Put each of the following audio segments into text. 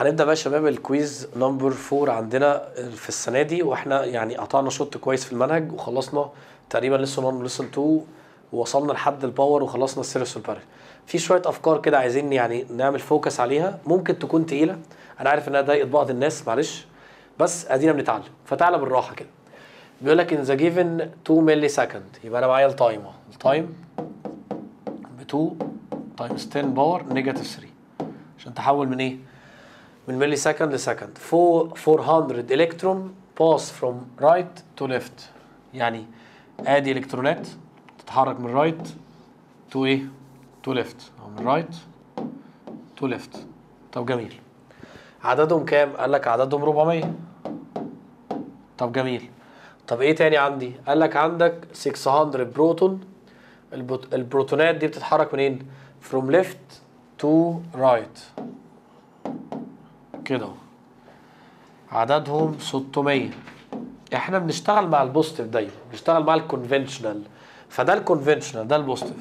هنبدا بقى يا شباب الكويز نمبر 4 عندنا في السنه دي واحنا يعني قطعنا شوط كويس في المنهج وخلصنا تقريبا لسه 1 ولسه 2 ووصلنا لحد الباور وخلصنا السيريس والبارل في شويه افكار كده عايزين يعني نعمل فوكس عليها ممكن تكون تقيله انا عارف انها ضايقت بعض الناس معلش بس ادينا بنتعلم فتعالى بالراحه كده بيقول لك ان ذا جيفن 2 ملي سكند يبقى انا معايا التايم اهو التايم ب 2 تايمز 10 باور نيجاتيف 3 عشان تحول من ايه؟ من ملي سكند لسكند 400 الكترون باس فروم رايت تو ليفت يعني ادي الكترونات تتحرك من رايت تو ايه؟ تو ليفت او من رايت تو ليفت طب جميل عددهم كام؟ قال لك عددهم 400 طب جميل طب ايه تاني عندي؟ قال لك عندك 600 بروتون البروت- البروتونات دي بتتحرك منين؟ from left to right كده اهو. عددهم 600 احنا بنشتغل مع البوزيتيف دايما بنشتغل مع الكونفنشنال فده الكونفنشنال ده البوزيتيف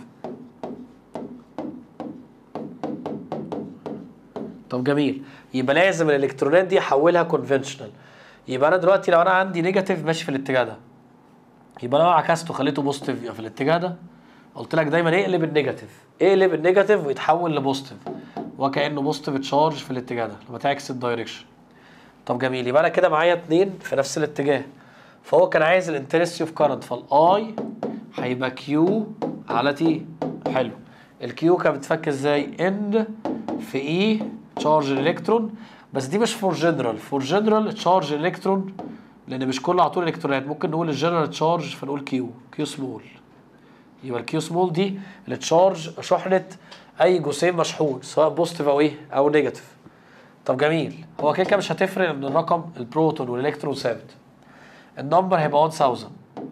طب جميل يبقى لازم الالكترونات دي احولها كونفنشنال يبقى انا دلوقتي لو انا عندي نيجاتيف ماشي في الاتجاه ده يبقى لو عكسته خليته بوزيتيف يبقى في الاتجاه ده قلت لك دايما اقلب النيجاتيف اقلب النيجاتيف ويتحول لبوزيتيف وكانه بوزيتيف تشارج في الاتجاه ده لما تعكس الدايركشن طب جميل يبقى انا كده معايا اتنين في نفس الاتجاه فهو كان عايز الانترستي اوف كارنت فالاي هيبقى كيو على تي حلو الكيو كانت بتفك ازاي ان في اي تشارج الالكترون بس دي مش فور جنرال فور جنرال تشارج الالكترون لان مش كله على طول الكترونات ممكن نقول الجنرال تشارج فنقول كيو كيو سمول يبقى الكيو سمول دي التشارج شحنه اي جسيم مشحون سواء بوزيتيف او ايه او نيجاتيف طب جميل هو كده كده مش هتفرق ان الرقم البروتون والالكترون ثابت النمبر هيبقى 1000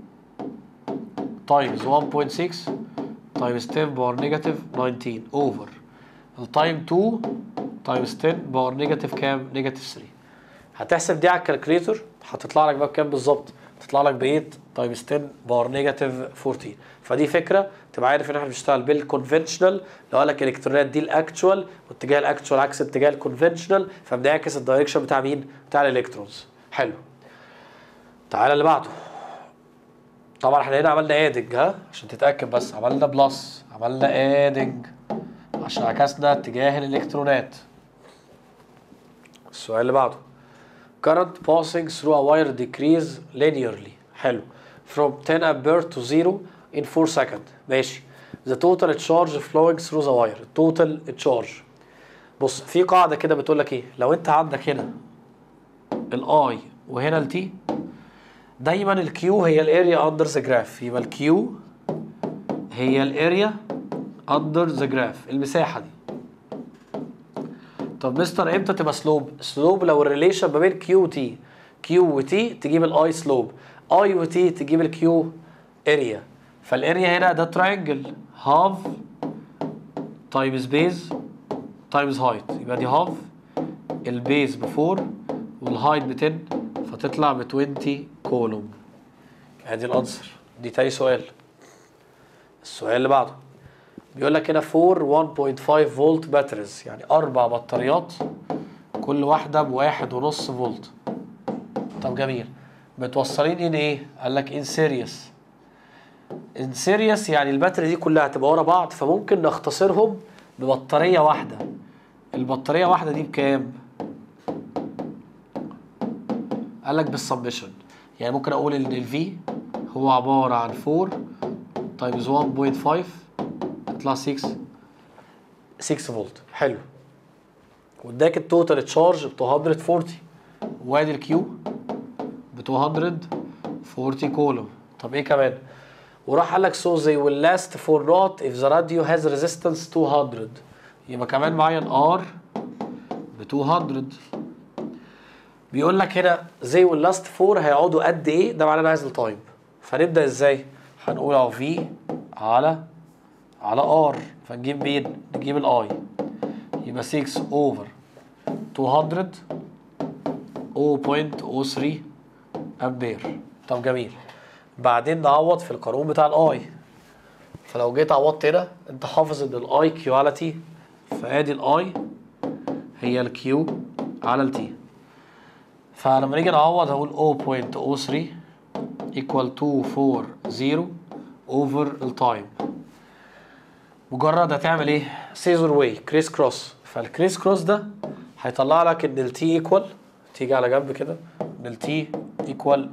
تايمز 1.6 تايمز 10 باور نيجاتيف 19 اوفر التايم 2 تايمز 10 باور نيجاتيف كام؟ نيجاتيف 3 هتحسب دي على الكالكوليتر هتطلع لك بقى بكام بالظبط؟ تطلع لك ب 8 تايمز 10 باور نيجاتيف 14 فدي فكره تبقى عارف ان احنا بنشتغل بالكونفنشنال لو قال لك الالكترونات دي الاكتشوال واتجاه الاكتشوال عكس اتجاه الكونفنشنال فبنعكس الدايركشن بتاع مين؟ بتاع الالكترونز حلو تعالى اللي بعده طبعا احنا هنا عملنا ادنج ها عشان تتاكد بس عملنا بلس عملنا ادنج عشان عكسنا اتجاه الالكترونات السؤال اللي بعده current passing through a wire decrease linearly حلو from 10 ampere to 0 in 4 seconds ماشي the total charge flowing through the wire total charge بص في قاعدة كده بتقول لك ايه لو انت عندك هنا الاي وهنا التي دايما الكيو هي الاريا اندر ذا جراف يبقى الكيو هي الاريا اندر ذا جراف المساحة دي طب مستر امتى تبقى سلوب سلوب لو الريليشن ما بين كيو وتي كيو وتي تجيب الاي سلوب اي وتي تجيب الكيو اريا فالاريا هنا ده تراينجل هاف تايمز بيز تايمز هايت يبقى دي هاف البيز ب 4 والهايت ب 10 فتطلع ب 20 كولوم ادي الانسر دي تاني سؤال السؤال اللي بعده بيقول لك هنا 4 1.5 فولت باتريز يعني اربع بطاريات كل واحده بواحد ونص فولت طب جميل متوصلين ان ايه قال لك ان سيريس ان سيريس يعني الباتري دي كلها هتبقى ورا بعض فممكن نختصرهم ببطاريه واحده البطاريه واحده دي بكام قال لك بالسبمشن يعني ممكن اقول ان الفي هو عباره عن 4 تايمز 1.5 تطلع 6 6 فولت حلو واداك التوتال تشارج ب 240 وادي الكيو ب 240 كولوم طب ايه كمان وراح قال لك so they will last for not if the radio has resistance 200 يبقى كمان معايا الار ب 200 بيقول لك هنا they will last for هيقعدوا قد ايه ده معناه انا عايز التايم فنبدا ازاي هنقول اهو في على على ار فنجيب مين نجيب الاي يبقى 6 اوفر 200 0.03 امبير طب جميل بعدين نعوض في القانون بتاع الاي فلو جيت عوضت هنا انت حافظ ان الاي كيواليتي فادي الاي هي الكيو على التي فلما نيجي نعوض هقول 0.03 equal 240 over التايم مجرد هتعمل ايه؟ سيزر واي كريس كروس فالكريس كروس ده هيطلع لك ان التي ايكوال تيجي على جنب كده ان التي ايكوال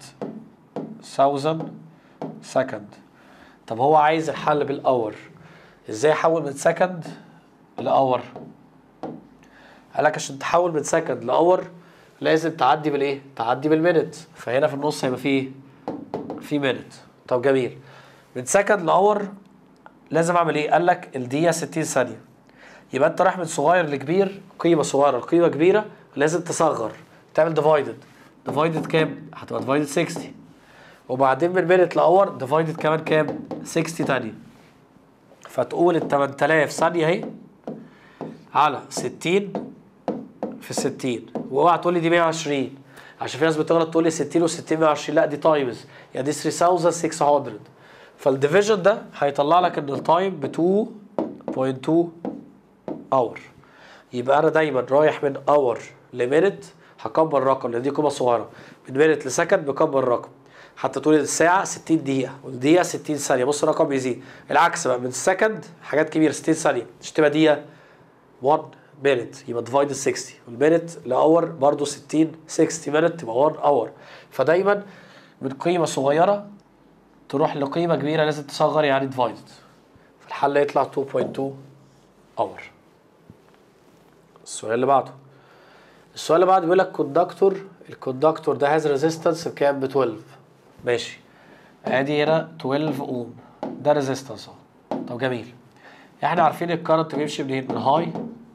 8000 سكند طب هو عايز الحل بالاور ازاي احول من سكند لاور قال لك عشان تحول من سكند لاور لازم تعدي بالايه تعدي بالمينت فهنا في النص هيبقى فيه ايه في مينت طب جميل من سكند لاور لازم اعمل ايه قال لك الدقيقه 60 ثانيه يبقى انت رايح من صغير لكبير قيمه صغيره لقيمه كبيره لازم تصغر تعمل ديفايدد ديفايدد كام هتبقى ديفايدد 60 وبعدين من مينت لاور ديفايدد كمان كام 60 تانية فتقول ال 8000 ثانيه اهي على 60 في 60 واوعى تقول لي دي 120 عشان في ناس بتغلط تقول لي 60 و60 120 لا دي تايمز يعني دي 3600 فالديفيجن ده هيطلع لك ان التايم ب 2.2 اور يبقى انا دايما رايح من اور لمينت هكبر الرقم لان دي قيمه صغيره من مينت لسكند بكبر الرقم حتى تقول الساعه 60 دقيقه والدقيقه 60 ثانيه بص الرقم بيزيد العكس بقى من سكند حاجات كبيره 60 ثانيه مش تبقى دقيقه 1 مينت يبقى ديفايد 60 والمينت لاور برضه 60 60 مينت تبقى 1 اور فدايما من قيمه صغيره تروح لقيمه كبيره لازم تصغر يعني ديفايدد فالحل يطلع 2.2 اور السؤال اللي بعده السؤال اللي بعده بيقول لك كوندكتور الكوندكتور ده هاز ريزيستنس بكام ب 12 ماشي ادي هنا 12 اوم ده ريزيستنس اهو طب جميل احنا عارفين الكرنت بيمشي منين من هاي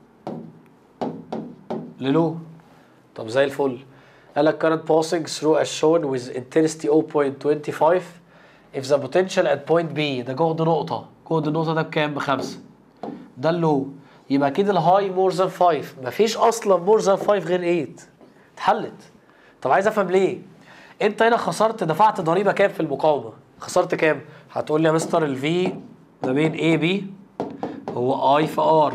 للو طب زي الفل قال لك current passing through as shown with intensity 0.25 if the potential at point B ده جهد نقطة جهد النقطة ده بكام بخمسة ده اللو يبقى اكيد الهاي مور ذان 5 مفيش اصلا مور ذان 5 غير 8 اتحلت طب عايز افهم ليه انت هنا خسرت دفعت ضريبه كام في المقاومه خسرت كام هتقول لي يا مستر الفي ما بين اي بي هو اي في ار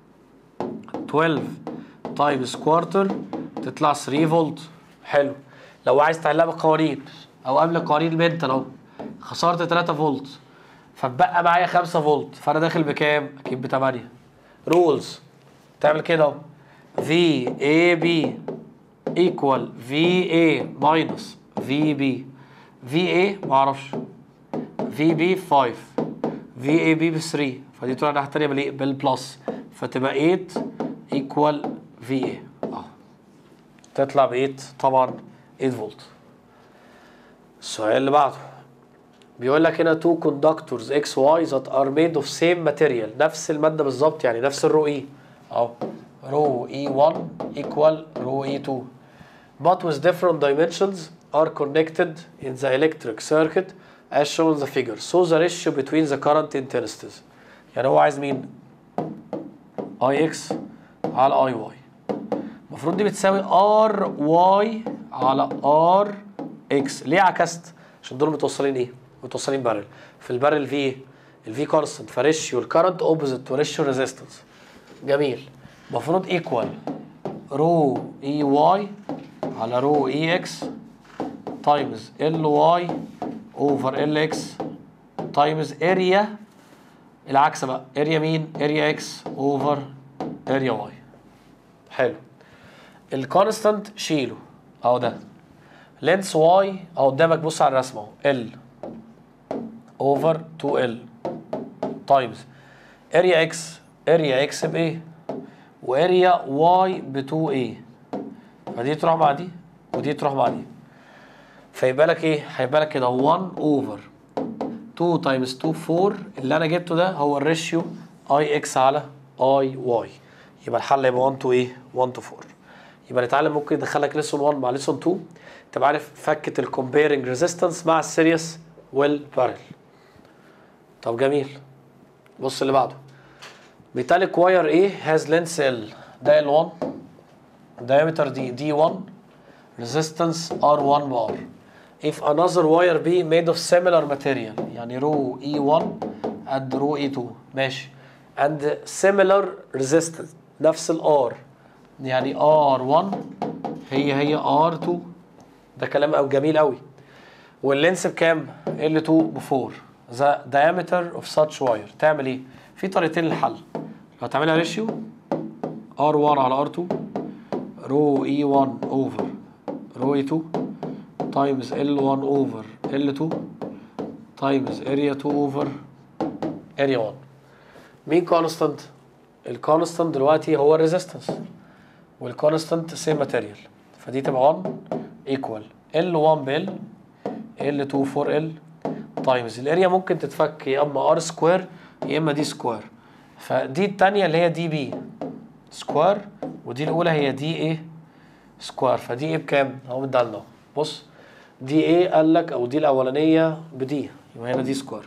12 تايمز كوارتر تطلع 3 فولت حلو لو عايز تحلها بالقوانين او قبل قوانين المنتال اهو خسرت 3 فولت فبقى معايا 5 فولت فانا داخل بكام اكيد ب 8 رولز تعمل كده اهو في اي بي ايكوال في اي ماينس في بي في اي معرفش في بي 5 في اي بي ب 3 فدي تروح الناحيه الثانيه بالايه بالبلس فتبقى 8 ايكوال في اي اه تطلع ب 8 طبعا 8 فولت السؤال اللي بعده بيقول لك هنا two conductors x y that are made of same material نفس المادة بالظبط يعني نفس الرو اي اهو رو اي 1 equal رو اي 2 but with different dimensions are connected in the electric circuit as shown in the figure so the ratio between the current intensities يعني هو عايز مين اي اكس على اي واي المفروض دي بتساوي ار واي على ار اكس ليه عكست عشان دول متوصلين ايه متوصلين بارل في البارل في ايه الفي كونستنت فريشيو الكرنت اوبوزيت تو ريشيو ريزيستنس جميل المفروض ايكوال رو اي واي على رو اي اكس تايمز ال واي اوفر ال اكس تايمز اريا العكس بقى اريا مين اريا اكس اوفر اريا واي حلو الكونستنت شيله اهو ده لينس واي اهو قدامك بص على الرسمه اهو ال اوفر 2 ال تايمز اريا اكس اريا اكس بايه واريا واي ب 2 ايه فدي تروح مع دي ودي تروح مع دي فيبقى لك ايه هيبقى لك كده 1 اوفر 2 تايمز 2 4 اللي انا جبته ده هو الريشيو اي اكس على اي واي يبقى الحل يبقى 1 تو ايه 1 تو 4 يبقى نتعلم ممكن يدخلك ليسون 1 مع ليسون 2 تبقى عارف فكه الكومبيرنج ريزيستنس مع السيريس والبارل طب جميل بص اللي بعده metallic wire A has length L ده L1 diameter D D1 resistance R1 bar if another wire B made of similar material يعني رو E1 and رو E2 ماشي and similar resistance نفس ال R يعني R1 هي هي R2 ده كلام أو جميل قوي واللينس بكام؟ L2 ب 4 the diameter of such wire تعمل ايه؟ في طريقتين للحل لو هتعملها ريشيو R1 على R2 رو E1 over رو E2 times L1 over L2 times area 2 over area 1 مين كونستانت؟ الكونستانت دلوقتي هو الريزيستنس والكونستانت سيم ماتيريال فدي تبقى 1 ايكوال L1 ب L L2 4 L تايمز الاريا ممكن تتفك يا اما ار سكوير يا اما دي سكوير فدي الثانيه اللي هي دي بي سكوير ودي الاولى هي دي ايه سكوير فدي ايه بكام؟ اهو مديها لنا بص دي ايه قال لك او دي الاولانيه بدي يبقى هنا دي سكوير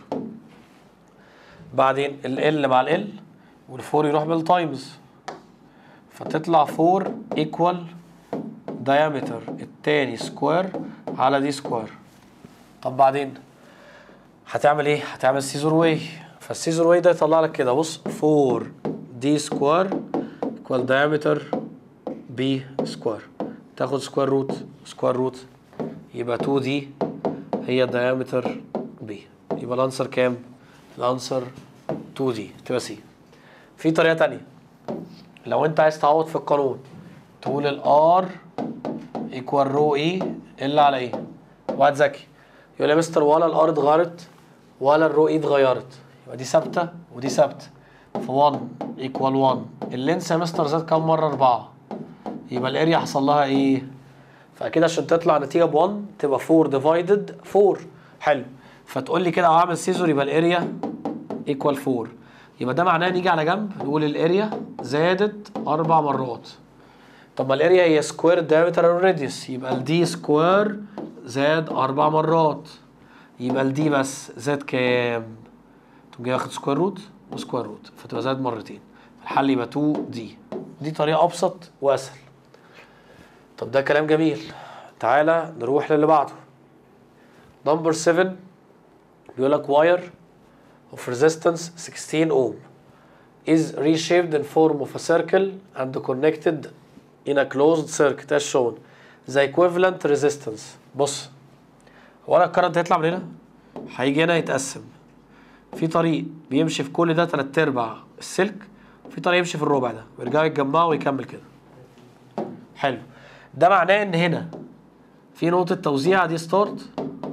بعدين ال L مع ال L والفور يروح بالتايمز فتطلع 4 ايكوال diameter التاني سكوير على دي سكوير طب بعدين هتعمل ايه؟ هتعمل سيزور واي فالسيزور واي ده يطلع لك كده بص 4 دي سكوير ايكوال diameter بي سكوير تاخد سكوير روت سكوير روت يبقى 2 دي هي diameter بي يبقى الانسر كام؟ الانسر 2 دي تبقى سي في طريقة تانية لو انت عايز تعوض في القانون تقول الار ايكوال رو اي الا على ايه؟ واحد ذكي يقول يا مستر ولا الار اتغيرت ولا الرو اي اتغيرت يبقى دي ثابته ودي ثابته ف 1 ايكوال 1 اللينس يا مستر زاد كام مره 4 يبقى الاريا حصل لها ايه؟ فاكيد عشان تطلع نتيجه ب 1 تبقى 4 ديفايدد 4 حلو فتقول لي كده اعمل سيزور يبقى الاريا ايكوال 4 يبقى ده معناه نيجي على جنب نقول الاريا زادت اربع مرات طب ما الاريا هي سكوير دايمتر راديوس يبقى الدي سكوير زاد اربع مرات يبقى الدي بس زاد كام؟ تقوم جاي واخد سكوير روت وسكوير روت فتبقى زاد مرتين الحل يبقى 2 دي دي طريقه ابسط واسهل طب ده كلام جميل تعالى نروح للي بعده نمبر 7 بيقول لك wire of resistance 16 ohm is reshaped in form of a circle and connected in a closed circuit as shown the equivalent resistance بص هو انا الكرنت هيطلع من هنا هيجي هنا يتقسم في طريق بيمشي في كل ده تلات ارباع السلك في طريق يمشي في الربع ده ويرجعوا يتجمعوا ويكمل كده حلو ده معناه ان هنا في نقطة توزيع دي ستارت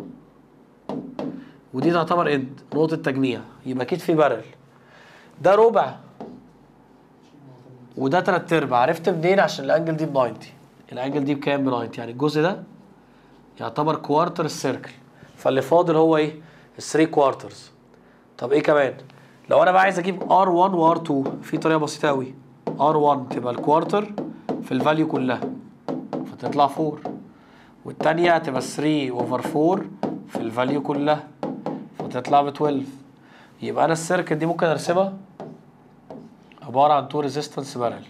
ودي تعتبر اند نقطة تجميع يبقى اكيد في بارل ده ربع وده تلات ارباع عرفت منين عشان الانجل دي ب 90 الانجل دي بكام ب 90 يعني الجزء ده يعتبر كوارتر السيركل فاللي فاضل هو ايه 3 كوارترز طب ايه كمان لو انا بقى عايز اجيب R1 و R2 في طريقه بسيطه قوي R1 تبقى الكوارتر في الفاليو كلها فتطلع 4 والتانية هتبقى 3 اوفر 4 في الفاليو كلها فتطلع ب 12 يبقى انا السيركل دي ممكن ارسمها عبارة عن تو ريزيستنس بارل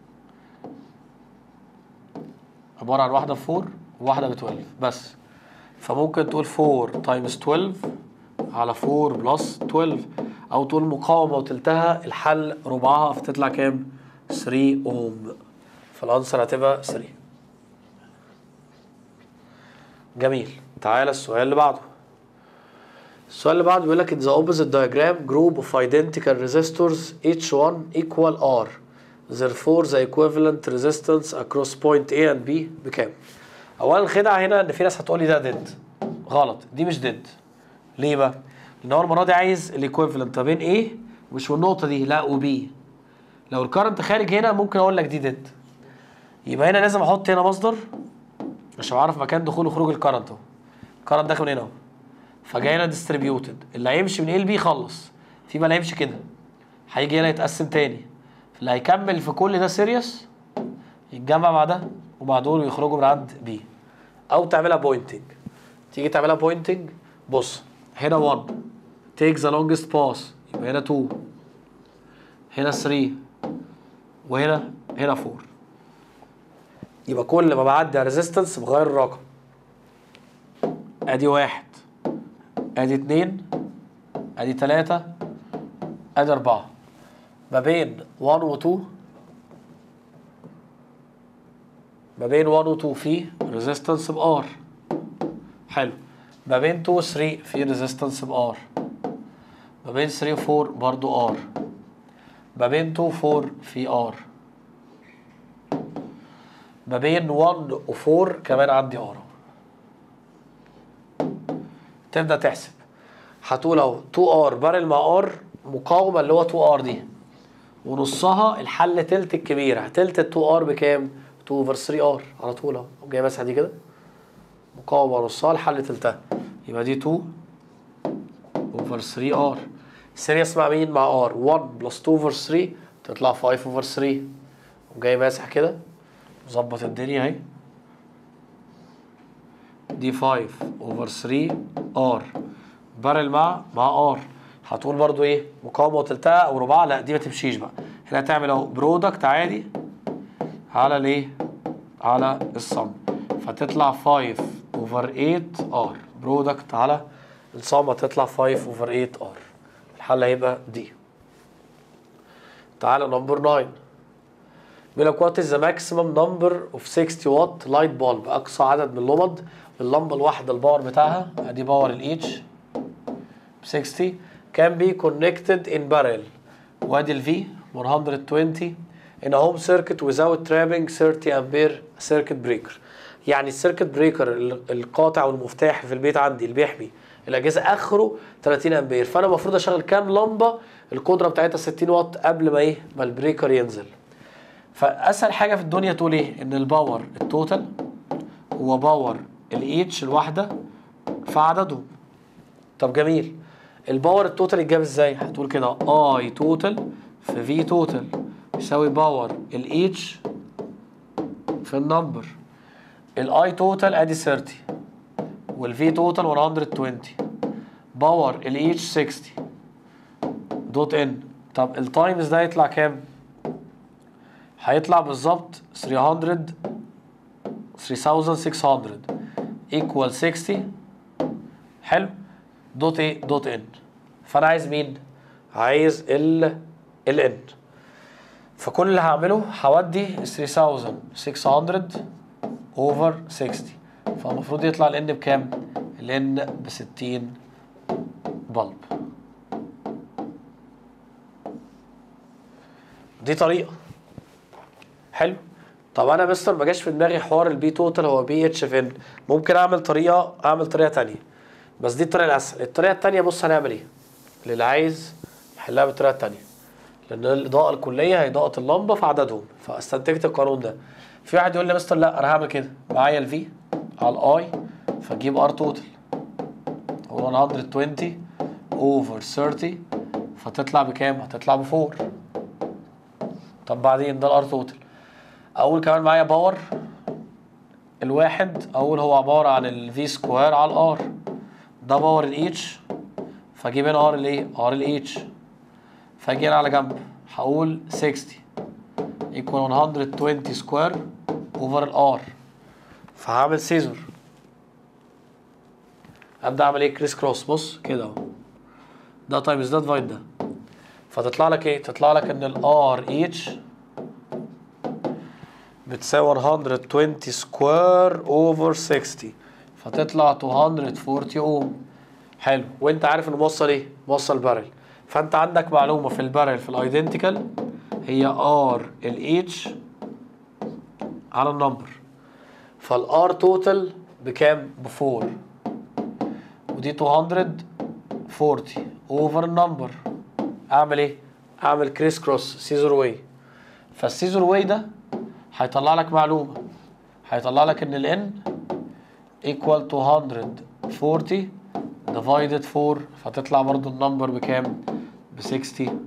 عبارة عن واحدة ب 4 وواحدة ب 12 بس فممكن تقول 4 تايمز 12 على 4 بلس 12 او تقول مقاومة وتلتها الحل ربعها فتطلع كام 3 اوم فالانسر هتبقى 3 جميل تعالى السؤال اللي بعده السؤال اللي بعده بيقول لك in the opposite diagram group of identical resistors each one equal R therefore the equivalent resistance across point A and B بكام؟ اولا الخدعه هنا ان في ناس هتقول لي ده ديد غلط دي مش ديد ليه بقى؟ لان هو المره دي عايز الايكويفالنت ما بين ايه مش والنقطه دي لا وبي لو الكرنت خارج هنا ممكن اقول لك دي ديد يبقى هنا لازم احط هنا مصدر عشان اعرف مكان دخول وخروج الكرنت اهو الكرنت داخل من هنا اهو فجاي هنا ديستريبيوتد اللي هيمشي من ايه لبي خلص في بقى اللي هيمشي كده هيجي هنا يتقسم تاني اللي هيكمل في كل ده سيريس يتجمع مع ده ومع دول ويخرجوا من عند بي او تعملها بوينتنج تيجي تعملها بوينتنج بص هنا 1 take the longest pass يبقى هنا 2 هنا 3 وهنا هنا 4 يبقى كل ما بعدي على ريزيستنس بغير الرقم ادي واحد ادي اتنين ادي تلاتة ادي اربعة ما بين 1 و 2 ما بين 1 و 2 في ريزيستنس بار حلو ما بين 2 و 3 في ريزيستنس بار ما بين 3 و 4 برضو ار ما بين 2 و 4 في ار ما بين 1 و 4 كمان عندي ار تبدا تحسب هتقول اهو 2 ار بارل مع ار مقاومه اللي هو 2 ار دي ونصها الحل تلت الكبيره تلت ال 2 ار بكام 2 اوفر 3 ار على طول اهو جاي مسحه دي كده مقاومه نصها الحل تلتها يبقى دي 2 اوفر 3 ار سيريس مع مين مع ار 1 بلس 2 اوفر 3 تطلع 5 اوفر 3 وجاي ماسح كده مظبط الدنيا اهي دي 5 اوفر 3 ار بارل مع مع ار هتقول برضو ايه مقاومه وتلتها او رباعها لا دي ما تمشيش بقى هنا هتعمل اهو برودكت عادي على الايه على الصم فتطلع 5 اوفر 8 ار برودكت على الصم هتطلع 5 اوفر 8 ار الحل هيبقى دي تعالى نمبر 9 بيقول لك وات از ذا ماكسيمم نمبر اوف 60 وات لايت بولب اقصى عدد من اللمض اللمبه الواحده الباور بتاعها ادي باور الاتش ب 60 can be connected in barrel وادي ال V 120 in a home circuit without trapping 30 ampere circuit breaker يعني السيركت بريكر القاطع والمفتاح في البيت عندي اللي بيحمي الاجهزه اخره 30 امبير فانا المفروض اشغل كام لمبه القدره بتاعتها 60 واط قبل ما ايه ما البريكر ينزل فاسهل حاجه في الدنيا تقول ايه ان الباور التوتال هو باور الاتش الواحده في عددهم طب جميل الباور التوتال يتجاب ازاي هتقول كده اي توتال في في توتال يساوي باور الاتش في النمبر الاي توتال ادي 30 والفي توتال 120 باور الاتش 60 دوت ان طب التايمز ده يطلع كام هيطلع بالظبط 300 3600 equal 60 حلو دوت ايه دوت ان فانا عايز مين عايز ال ال ان فكل اللي هعمله هودي 3600 اوفر 60 فالمفروض يطلع ال ان بكام ال ان ب 60 بلب دي طريقه حلو طب انا مستر ما جاش في دماغي حوار البي توتال هو بي اتش في ان ممكن اعمل طريقه اعمل طريقه تانية بس دي الطريقه الاسهل الطريقه التانية بص هنعمل ايه اللي عايز يحلها بالطريقه التانية لان الاضاءه الكليه هي اضاءه اللمبه في عددهم فاستنتجت القانون ده في واحد يقول لي مستر لا انا هعمل كده معايا الفي على الاي فاجيب ار توتال هو 120 اوفر 30 فتطلع بكام؟ هتطلع ب 4 طب بعدين ده الار توتال اقول كمان معايا باور الواحد اقول هو عباره عن الفي سكوير على الار ده باور الاتش فاجيب هنا ار الايه ار الاتش فاجي هنا على جنب هقول 60 ايكوال 120 سكوير اوفر الار فهعمل سيزور ابدا اعمل ايه كريس كروس بص كده اهو ده تايمز ده ديفايد ده فتطلع لك ايه تطلع لك ان الار اتش بتساوي 120 سكوير اوفر 60 فتطلع 240 اوم حلو وانت عارف انه موصل ايه موصل بارل فانت عندك معلومه في البارل في الايدنتيكال هي ار الاتش على النمبر فالار توتال بكام ب 4 ودي 240 اوفر النمبر اعمل ايه اعمل كريس كروس سيزر واي فالسيزر واي ده هيطلع لك معلومه هيطلع لك ان الان equal 240 divided 4 فتطلع برضو النمبر بكام ب 60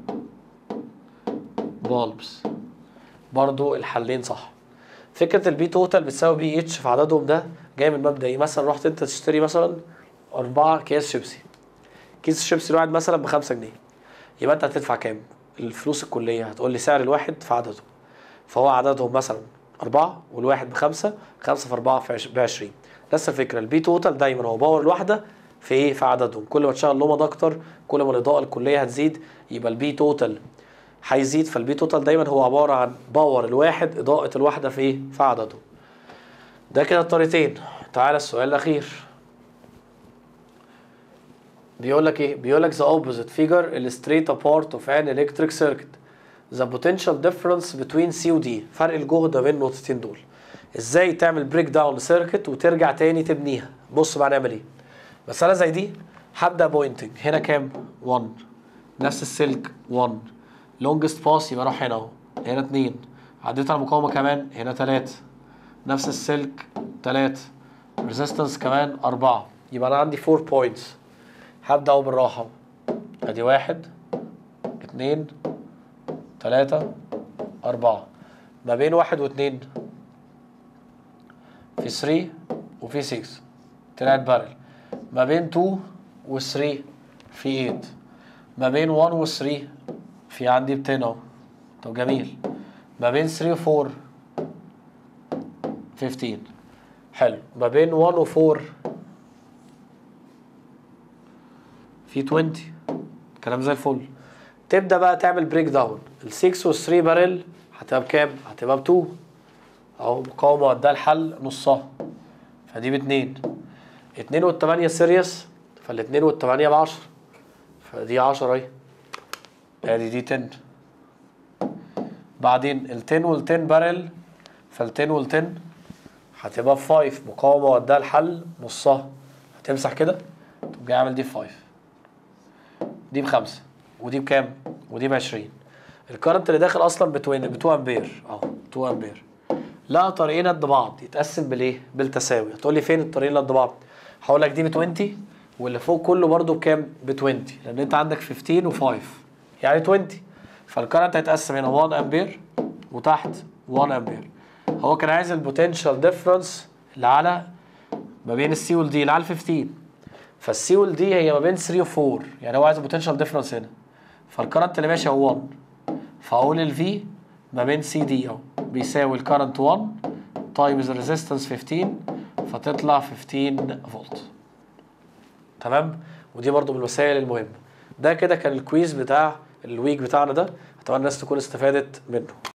bulbs برضو الحلين صح فكره البي توتال بتساوي بي اتش في عددهم ده جاي من مبدا ايه مثلا رحت انت تشتري مثلا أربعة أكياس شيبسي كيس الشيبسي الواحد مثلا بخمسة جنيه يبقى انت هتدفع كام الفلوس الكليه هتقول لي سعر الواحد في عدده فهو عددهم مثلا أربعة والواحد بخمسة خمسة في أربعة في عش- بعشرين نفس الفكرة البي توتال دايما هو باور الواحدة في إيه في عددهم كل ما تشغل لمض أكتر كل ما الإضاءة الكلية هتزيد يبقى البي توتال هيزيد فالبي توتال دايما هو عبارة عن باور الواحد إضاءة الواحدة في إيه في عدده ده كده الطريقتين تعالى السؤال الاخير بيقول لك ايه بيقول لك the opposite figure illustrate a part of an electric circuit the potential difference between C و D فرق الجهد ما بين النقطتين دول ازاي تعمل بريك داون لسيركت وترجع تاني تبنيها بص بقى نعمل ايه مسألة زي دي هبدأ بوينتنج هنا كام 1 نفس السلك 1 لونجست باس يبقى راح هنا اهو هنا 2 عديت على المقاومة كمان هنا 3 نفس السلك 3 ريزيستنس كمان 4 يبقى انا عندي 4 بوينتس هبدأ اهو بالراحة ادي واحد اتنين تلاتة أربعة ما بين واحد واتنين في 3 وفي 6 طلعت بارل ما بين 2 و 3 في 8 ما بين 1 و 3 في عندي ب 10 اهو طب جميل ما بين 3 و 4 15 حلو ما بين 1 و 4 في 20 كلام زي الفل تبدا بقى تعمل بريك داون ال 6 وال 3 بارل هتبقى بكام؟ هتبقى ب 2 اهو مقاومه وداها الحل نصها فدي ب 2 2 وال 8 سيريس فال 2 وال 8 ب 10 فدي 10 اهي ادي دي 10 بعدين ال 10 وال 10 بارل فال 10 وال 10 هتبقى ب 5 مقاومه وداها الحل نصها هتمسح كده تقوم جاي عامل دي ب 5 دي بخمسة ودي بكام؟ ودي ب 20 الكرنت اللي داخل اصلا ب 2 ب 2 امبير اهو 2 امبير لا طريقين قد بعض يتقسم بالايه؟ بالتساوي هتقول لي فين الطريقين اللي قد بعض؟ هقول لك دي ب 20 واللي فوق كله برده بكام؟ ب 20 لان انت عندك 15 و5 يعني 20 فالكرنت هيتقسم هنا 1 امبير وتحت 1 امبير هو كان عايز البوتنشال ديفرنس اللي على ما بين السي والدي اللي على 15 فالسي والدي هي ما بين 3 و 4 يعني هو عايز البوتنشال ديفرنس هنا فالكرنت اللي ماشي هو 1 فاقول الفي ما بين سي دي اهو بيساوي الكرنت 1 تايمز الريزيستنس 15 فتطلع 15 فولت تمام ودي برضو من الوسائل المهمه ده كده كان الكويز بتاع الويك بتاعنا ده اتمنى الناس تكون استفادت منه